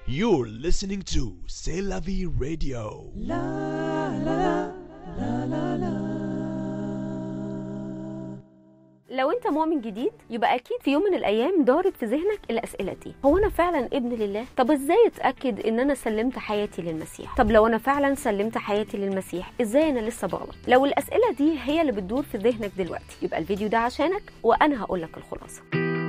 You're listening to C'est la vie radio. لو انت مؤمن جديد يبقى اكيد في يوم من الايام دارت في ذهنك الاسئله دي هو انا فعلا ابن لله طب ازاي اتاكد ان انا سلمت حياتي للمسيح طب لو انا فعلا سلمت حياتي للمسيح ازاي انا لسه بغلط لو الاسئله دي هي اللي بتدور في ذهنك دلوقتي يبقى الفيديو ده عشانك وانا هقول لك الخلاصه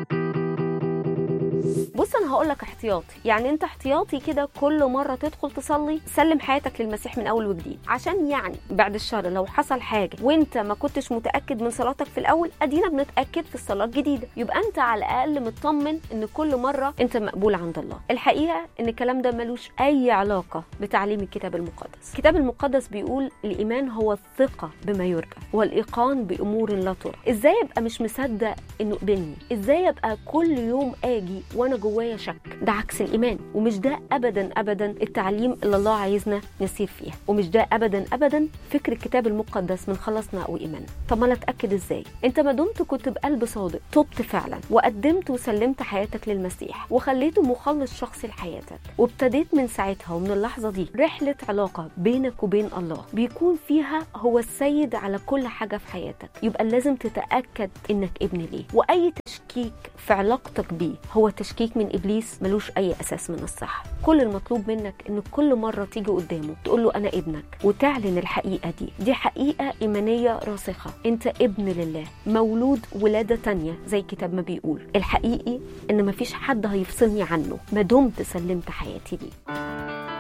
بص انا هقول لك احتياطي يعني انت احتياطي كده كل مره تدخل تصلي سلم حياتك للمسيح من اول وجديد عشان يعني بعد الشر لو حصل حاجه وانت ما كنتش متاكد من صلاتك في الاول ادينا بنتاكد في الصلاه الجديده يبقى انت على الاقل مطمن ان كل مره انت مقبول عند الله الحقيقه ان الكلام ده ملوش اي علاقه بتعليم الكتاب المقدس الكتاب المقدس بيقول الايمان هو الثقه بما يرجى والايقان بامور لا ترى ازاي ابقى مش مصدق انه قبلني ازاي ابقى كل يوم اجي وانا جوايا شك ده عكس الايمان ومش ده ابدا ابدا التعليم اللي الله عايزنا نسير فيها ومش ده ابدا ابدا فكر الكتاب المقدس من خلصنا او ايماننا طب ما انا اتاكد ازاي انت ما دمت كنت بقلب صادق تبت فعلا وقدمت وسلمت حياتك للمسيح وخليته مخلص شخصي لحياتك وابتديت من ساعتها ومن اللحظه دي رحله علاقه بينك وبين الله بيكون فيها هو السيد على كل حاجه في حياتك يبقى لازم تتاكد انك ابن ليه واي تشكيك في علاقتك بيه هو تشكيك من ابليس ملوش اي اساس من الصح كل المطلوب منك ان كل مره تيجي قدامه تقول له انا ابنك وتعلن الحقيقه دي دي حقيقه ايمانيه راسخه انت ابن لله مولود ولاده تانية زي الكتاب ما بيقول الحقيقي ان مفيش حد هيفصلني عنه ما دمت سلمت حياتي ليه